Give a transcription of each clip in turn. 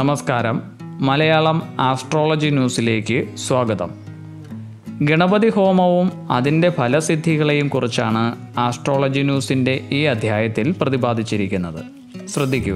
നമസ്കാരം മലയാളം ആസ്ട്രോളജി ന്യൂസിലേക്ക് സ്വാഗതം ഗണപതി ഹോമവും അതിൻ്റെ ഫലസിദ്ധികളെയും കുറിച്ചാണ് ആസ്ട്രോളജി ന്യൂസിൻ്റെ ഈ അധ്യായത്തിൽ പ്രതിപാദിച്ചിരിക്കുന്നത് ശ്രദ്ധിക്കുക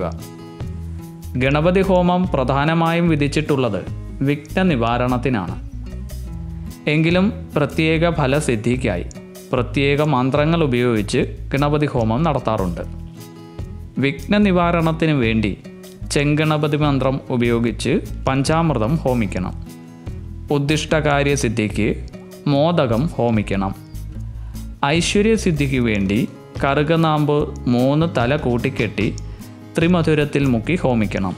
ഗണപതി ഹോമം പ്രധാനമായും വിധിച്ചിട്ടുള്ളത് വിഘ്ന നിവാരണത്തിനാണ് എങ്കിലും പ്രത്യേക ഫലസിദ്ധിക്കായി പ്രത്യേക മന്ത്രങ്ങൾ ഉപയോഗിച്ച് ഗണപതി ഹോമം നടത്താറുണ്ട് വിഘ്ന നിവാരണത്തിന് വേണ്ടി ചെങ്കണപതി മന്ത്രം ഉപയോഗിച്ച് പഞ്ചാമൃതം ഹോമിക്കണം ഉദ്ദിഷ്ടകാര്യസിദ്ധിക്ക് മോദകം ഹോമിക്കണം ഐശ്വര്യസിദ്ധിക്ക് വേണ്ടി കറുകനാമ്പ് മൂന്ന് തല കൂട്ടിക്കെട്ടി ത്രിമധുരത്തിൽ മുക്കി ഹോമിക്കണം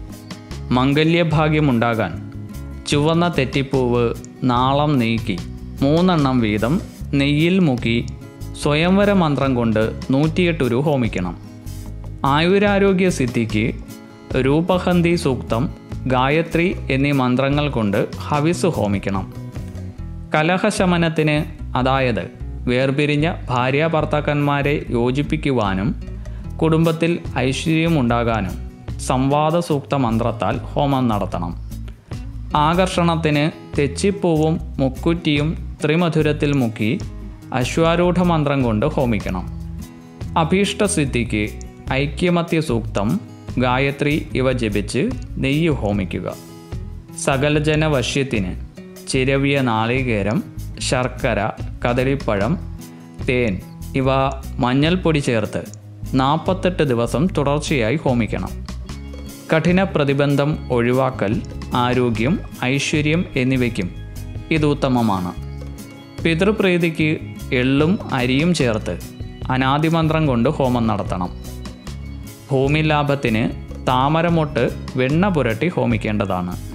മംഗല്യഭാഗ്യമുണ്ടാകാൻ ചുവന്ന തെറ്റിപ്പൂവ് നാളം നീക്കി മൂന്നെണ്ണം വീതം നെയ്യിൽ മുക്കി സ്വയംവര മന്ത്രം കൊണ്ട് നൂറ്റിയെട്ടുരു ഹോമിക്കണം ആയുരാരോഗ്യ സിദ്ധിക്ക് രൂപഹന്തി സൂക്തം ഗായത്രി എന്നീ മന്ത്രങ്ങൾ കൊണ്ട് ഹവിസ് ഹോമിക്കണം കലഹശമനത്തിന് അതായത് വേർപിരിഞ്ഞ ഭാര്യ ഭർത്താക്കന്മാരെ യോജിപ്പിക്കുവാനും കുടുംബത്തിൽ ഐശ്വര്യമുണ്ടാകാനും സംവാദ സൂക്ത മന്ത്രത്താൽ ഹോമം നടത്തണം ആകർഷണത്തിന് തെച്ചിപ്പൂവും മുക്കുറ്റിയും ത്രിമധുരത്തിൽ മുക്കി അശ്വാരൂഢ മന്ത്രം കൊണ്ട് ഹോമിക്കണം അഭീഷ്ടസിദ്ധിക്ക് ഐക്യമത്യ സൂക്തം ഗായത്രി ഇവ ജപിച്ച് നെയ്യ് ഹോമിക്കുക സകലജന വശ്യത്തിന് ചിരവിയ നാളികേരം ശർക്കര കദളിപ്പഴം തേൻ ഇവ മഞ്ഞൾപ്പൊടി ചേർത്ത് നാൽപ്പത്തെട്ട് ദിവസം തുടർച്ചയായി ഹോമിക്കണം കഠിന പ്രതിബന്ധം ഒഴിവാക്കൽ ആരോഗ്യം ഐശ്വര്യം എന്നിവയ്ക്കും ഇത് ഉത്തമമാണ് പിതൃപ്രീതിക്ക് എള്ളും അരിയും ചേർത്ത് അനാദിമന്ത്രം കൊണ്ട് ഹോമം നടത്തണം ഭൂമി ലാഭത്തിന് താമരമൊട്ട് വെണ്ണ പുരട്ടി ഹോമിക്കേണ്ടതാണ്